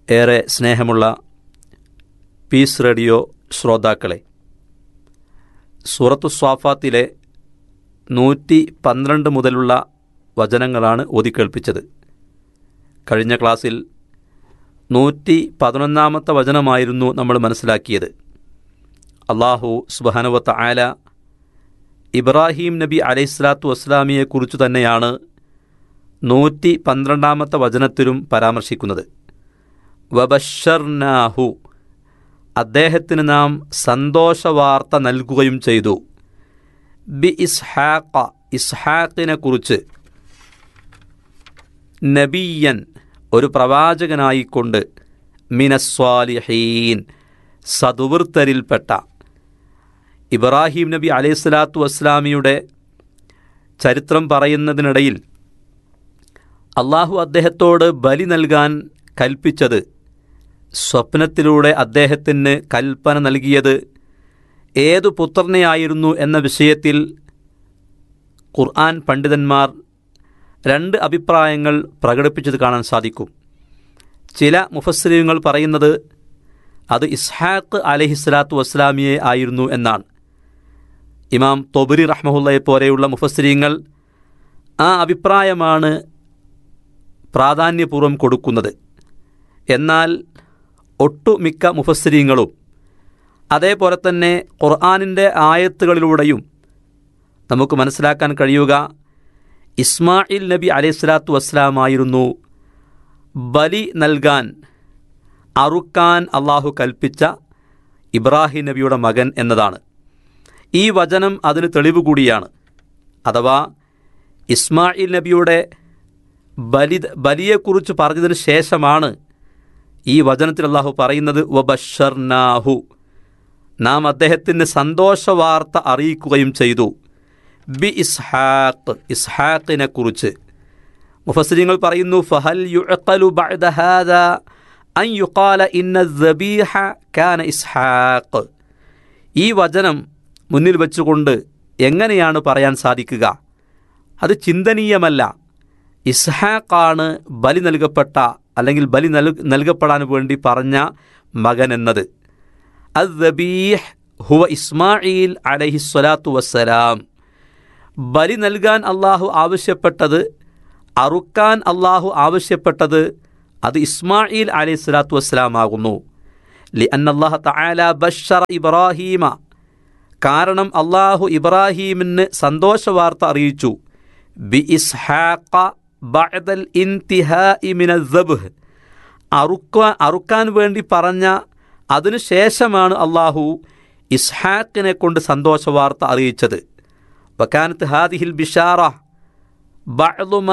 ഏറെ സ്നേഹമുള്ള piece radio ശ്രോതാക്കളെ സൂറത്തു സ്വാഫാത്തിലെ നൂറ്റി പന്ത്രണ്ട് മുതലുള്ള വചനങ്ങളാണ് ഓതിക്കേൾപ്പിച്ചത് കഴിഞ്ഞ ക്ലാസ്സിൽ നൂറ്റി പതിനൊന്നാമത്തെ വചനമായിരുന്നു നമ്മൾ മനസ്സിലാക്കിയത് അള്ളാഹു സുബാനുവത്ത ആല ഇബ്രാഹിം നബി അലൈഹിസ്ലാത്തു വസ്സലാമിയെക്കുറിച്ചു തന്നെയാണ് നൂറ്റി പന്ത്രണ്ടാമത്തെ വചനത്തിലും പരാമർശിക്കുന്നത് വബഷർനാഹു അദ്ദേഹത്തിന് നാം സന്തോഷവാർത്ത നൽകുകയും ചെയ്തു ബി ഇസ്ഹാഖ ഇസ്ഹാഖിനെ കുറിച്ച് നബിയൻ ഒരു പ്രവാചകനായിക്കൊണ്ട് മിനസ്വാലിഹീൻ സതുവൃത്തരിൽപ്പെട്ട ഇബ്രാഹിം നബി അലൈഹിസ്ലാത്തു വസ്ലാമിയുടെ ചരിത്രം പറയുന്നതിനിടയിൽ അള്ളാഹു അദ്ദേഹത്തോട് ബലി നൽകാൻ കൽപ്പിച്ചത് സ്വപ്നത്തിലൂടെ അദ്ദേഹത്തിന് കൽപ്പന നൽകിയത് ഏതു പുത്രനെയായിരുന്നു എന്ന വിഷയത്തിൽ ഖുർആൻ പണ്ഡിതന്മാർ രണ്ട് അഭിപ്രായങ്ങൾ പ്രകടിപ്പിച്ചത് കാണാൻ സാധിക്കും ചില മുഫസ്ലിങ്ങൾ പറയുന്നത് അത് ഇസ്ഹാഖ് അലഹിസ്ലാത്തു വസ്ലാമിയെ ആയിരുന്നു എന്നാണ് ഇമാം തൊബരി റഹ്മഹുല്ലയെ പോലെയുള്ള മുഫസ്ലിങ്ങൾ ആ അഭിപ്രായമാണ് പ്രാധാന്യപൂർവ്വം കൊടുക്കുന്നത് എന്നാൽ ഒട്ടുമിക്ക മുഫസ്സരീങ്ങളും അതേപോലെ തന്നെ ഖുർആാനിൻ്റെ ആയത്തുകളിലൂടെയും നമുക്ക് മനസ്സിലാക്കാൻ കഴിയുക ഇസ്മായിൽ നബി അലൈഹിസ്ലാത്തു വസ്സലാമായിരുന്നു ബലി നൽകാൻ അറുക്കാൻ അള്ളാഹു കൽപ്പിച്ച ഇബ്രാഹിം നബിയുടെ മകൻ എന്നതാണ് ഈ വചനം അതിന് തെളിവ് കൂടിയാണ് അഥവാ ഇസ്മായിൽ നബിയുടെ ബലി ബലിയെക്കുറിച്ച് പറഞ്ഞതിന് ശേഷമാണ് ഈ വചനത്തിൽ അള്ളാഹു പറയുന്നത് വബഷർനാഹു നാം അദ്ദേഹത്തിന് സന്തോഷവാർത്ത അറിയിക്കുകയും ചെയ്തു ബി ഇസ്ഹാഖ് ഇസ്ഹാഖിനെ കുറിച്ച് മുഫസ്ലിങ്ങൾ പറയുന്നു ഫഹൽ യുഅഖലു ബഅദ ഹാദാ അൻ യുഖാല ഇന്ന ദബീഹ കാന ഇസ്ഹാഖ് ഈ വചനം മുന്നിൽ വെച്ചുകൊണ്ട് എങ്ങനെയാണ് പറയാൻ സാധിക്കുക അത് ചിന്തനീയമല്ല ഇസ്ഹാഖാണ് ബലി നൽകപ്പെട്ട അല്ലെങ്കിൽ ബലി നൽ നൽകപ്പെടാൻ വേണ്ടി പറഞ്ഞ മകൻ എന്നത് അദ്ബീഹ് ഹുവ ഇസ്മായിൽ അലഹി സ്വലാത്തു വസ്സലാം ബലി നൽകാൻ അള്ളാഹു ആവശ്യപ്പെട്ടത് അറുക്കാൻ അള്ളാഹു ആവശ്യപ്പെട്ടത് അത് ഇസ്മായിൽ അലൈഹി സ്വലാത്തു വസ്സലാം ആകുന്നു ലി അന്നല്ലാഹ തആല ബഷറ ഇബ്രാഹീമ കാരണം അള്ളാഹു ഇബ്രാഹീമിന് സന്തോഷവാർത്ത അറിയിച്ചു ബി ഇസ്ഹാഖ ബഅദൽ ഇൻതിഹാഇ മിനൽ ദബ്ഹ് അറുക്കാൻ അറുക്കാൻ വേണ്ടി പറഞ്ഞ അതിനുശേഷമാണ് അള്ളാഹു ഇസ്ഹാഖിനെ കൊണ്ട് സന്തോഷവാർത്ത അറിയിച്ചത് വക്കാനത്ത് ഹാദിഹിൽ ബിഷാറ ബഅദുമ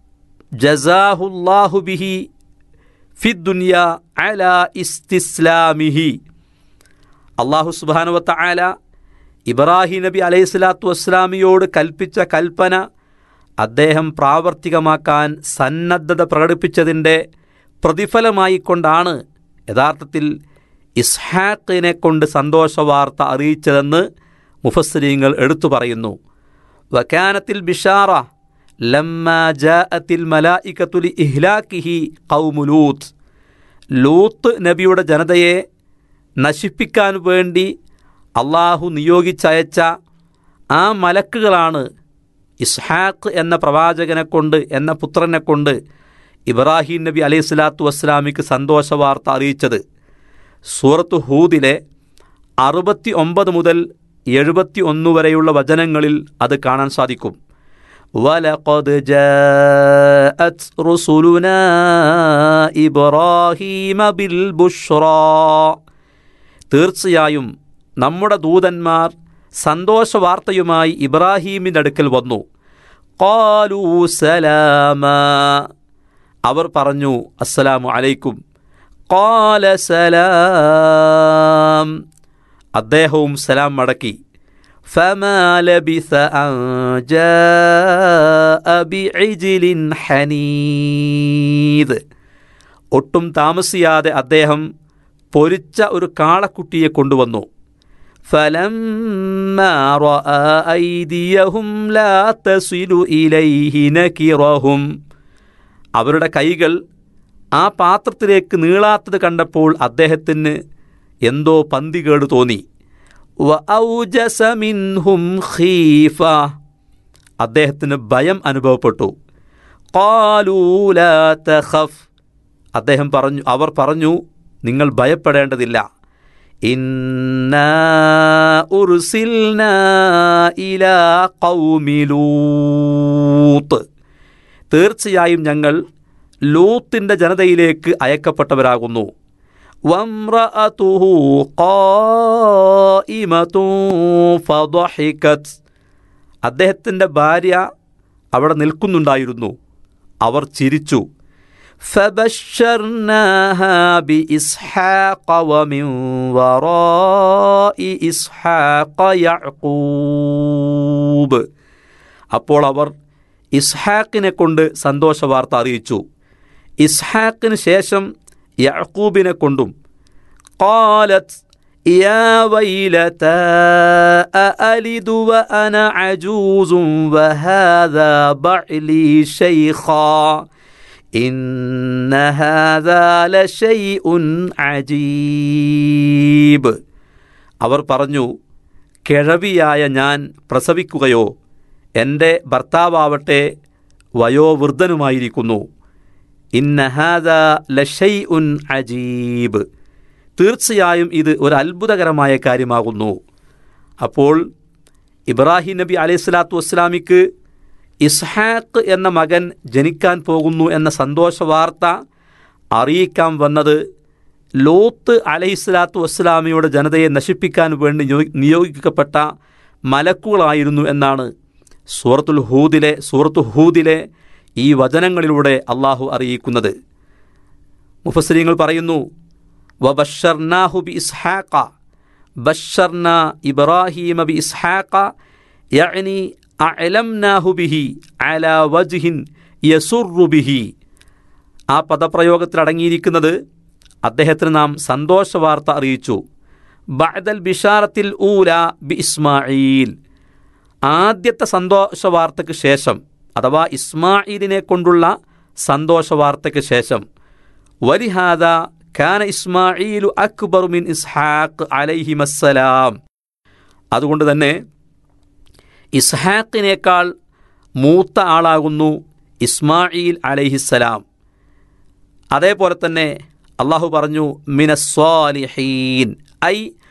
ജസാഹുല്ലാഹു ബിഹി ഫിദ്ദുനിയ അല ഇസ്തിസ്ലാമിഹി അള്ളാഹു സുബാനുവത്ത ആല ഇബ്രാഹിം നബി അലൈഹി സ്വലാത്തു വസ്സലാമിയോട് കൽപ്പിച്ച കൽപ്പന അദ്ദേഹം പ്രാവർത്തികമാക്കാൻ സന്നദ്ധത പ്രകടിപ്പിച്ചതിൻ്റെ പ്രതിഫലമായിക്കൊണ്ടാണ് യഥാർത്ഥത്തിൽ ഇസ്ഹാഖിനെ കൊണ്ട് സന്തോഷവാർത്ത അറിയിച്ചതെന്ന് മുഫസ്സരീങ്ങൾ എടുത്തു പറയുന്നു വക്കാനത്തിൽ ബിഷാറ ലമ്മ ജാഅത്തിൽ മലായിക്കത്തുലി ഇഹ്ലാക്കിഹി കൗമുലൂത്ത് ലൂത്ത് നബിയുടെ ജനതയെ നശിപ്പിക്കാൻ വേണ്ടി അള്ളാഹു നിയോഗിച്ചയച്ച ആ മലക്കുകളാണ് ഇസ്ഹാഖ് എന്ന പ്രവാചകനെ കൊണ്ട് എന്ന പുത്രനെ കൊണ്ട് ഇബ്രാഹിം നബി അലൈഹി സ്വലാത്തു വസ്സലാമിക്ക് സന്തോഷവാർത്ത അറിയിച്ചത് സൂറത്ത് ഹൂദിലെ അറുപത്തി ഒമ്പത് മുതൽ എഴുപത്തി ഒന്ന് വരെയുള്ള വചനങ്ങളിൽ അത് കാണാൻ സാധിക്കും ولقد جاءت رسلنا إبراهيم بالبشرى തീർച്ചയായും നമ്മുടെ ദൂതന്മാർ സന്തോഷവാർത്തയുമായി ഇബ്രാഹീമിൻ്റെ അടുക്കൽ വന്നു കാലൂ സലാമ അവർ പറഞ്ഞു അസ്സലാമു അലൈക്കും കാല സലാം അദ്ദേഹവും സലാം മടക്കി فما لبث أن جاء بعجل حنيذ ഒട്ടും താമസിയാതെ അദ്ദേഹം പൊരിച്ച ഒരു കാളക്കുട്ടിയെ കൊണ്ടുവന്നു فلما رأى أيديهم لا تصل إليه نكرهم അവരുടെ കൈകൾ ആ പാത്രത്തിലേക്ക് നീളാത്തത് കണ്ടപ്പോൾ അദ്ദേഹത്തിന് എന്തോ പന്തികേട് തോന്നി വഔജസ മിൻഹും ഖീഫ അദ്ദേഹത്തിന് ഭയം അനുഭവപ്പെട്ടു ഖാലൂ ലാ തഖഫ് അദ്ദേഹം പറഞ്ഞു അവർ പറഞ്ഞു നിങ്ങൾ ഭയപ്പെടേണ്ടതില്ല ഇന്നാ ഉർസിൽനാ ഇലാ ഖൗമി ലൂത്ത് തീർച്ചയായും ഞങ്ങൾ ലൂത്തിൻ്റെ ജനതയിലേക്ക് അയക്കപ്പെട്ടവരാകുന്നു വംറഅതുഹു ഖായിമതുൻ ഫضحكت അദ്ദേഹത്തിൻ്റെ ഭാര്യ അവിടെ നിൽക്കുന്നുണ്ടായിരുന്നു അവർ ചിരിച്ചു فبشرناها بإسحاق ومن وراء إسحاق يعقوب അപ്പോൾ അവർ ഇസ്ഹാക്കിനെ കൊണ്ട് സന്തോഷവാർത്ത അറിയിച്ചു ഇസ്ഹാക്കിന് ശേഷം യഅ്കൂബിനെ കൊണ്ടും قالت يا ويلتى أألد وأنا عجوز وهذا بعلي شيخا إن هذا لشيء عجيب അവർ പറഞ്ഞു കിഴവിയായ ഞാൻ പ്രസവിക്കുകയോ എൻ്റെ ഭർത്താവട്ടെ വയോവൃദ്ധനുമായിരിക്കുന്നു ഇന്നഹാദ ലഷൈ ഉൻ അജീബ് തീർച്ചയായും ഇത് ഒരു അത്ഭുതകരമായ കാര്യമാകുന്നു അപ്പോൾ ഇബ്രാഹിം നബി അലൈഹി സ്വലാത്തു വസ്സലാമിക്ക് ഇസ്ഹാഖ് എന്ന മകൻ ജനിക്കാൻ പോകുന്നു എന്ന സന്തോഷ വാർത്ത അറിയിക്കാൻ വന്നത് ലോത്ത് അലൈഹിസ്ലാത്തു വസ്സലാമിയുടെ ജനതയെ നശിപ്പിക്കാൻ വേണ്ടി നിയോ- നിയോഗിക്കപ്പെട്ട മലക്കുകളായിരുന്നു എന്നാണ് സൂറത്തുൽ ഹൂദിലെ സൂറത്തു ഹൂദിലെ ഈ വചനങ്ങളിലൂടെ അള്ളാഹു അറിയിക്കുന്നത് മുഫസ്സരീങ്ങൾ പറയുന്നു വബഷർനാഹു ബി ഇസ്ഹാഖ ബഷർന ഇബ്രാഹീമ ബി ഇസ്ഹാഖ യഅനി അഅലംനാഹു ബിഹി അലാ വജ്ഹിൻ യസുറു ബിഹി ആ പദപ്രയോഗത്തിൽ അടങ്ങിയിരിക്കുന്നത് അദ്ദേഹത്തിന് നാം സന്തോഷ വാർത്ത അറിയിച്ചു ബഅദൽ ബിഷാറത്തിൽ ഊല ബി ഇസ്മായിൽ ആദ്യത്തെ സന്തോഷ വാർത്തയ്ക്ക് ശേഷം അഥവാ ഇസ്മായിലിനെ കൊണ്ടുള്ള സന്തോഷ വാർത്തയ്ക്ക് ശേഷം വലിഹാദ ഖാന ഇസ്മായിലു അക്ബർ മിൻ ഇസ്ഹാഖ് അലൈഹിമസ്സലാം അതുകൊണ്ട് തന്നെ ഇസ്ഹാഖിനേക്കാൾ മൂത്ത ആളാകുന്നു ഇസ്മായിൽ അലൈഹിസ്സലാം അതേപോലെ തന്നെ അള്ളാഹു പറഞ്ഞു മിനസ്വാലിഹീൻ ഐ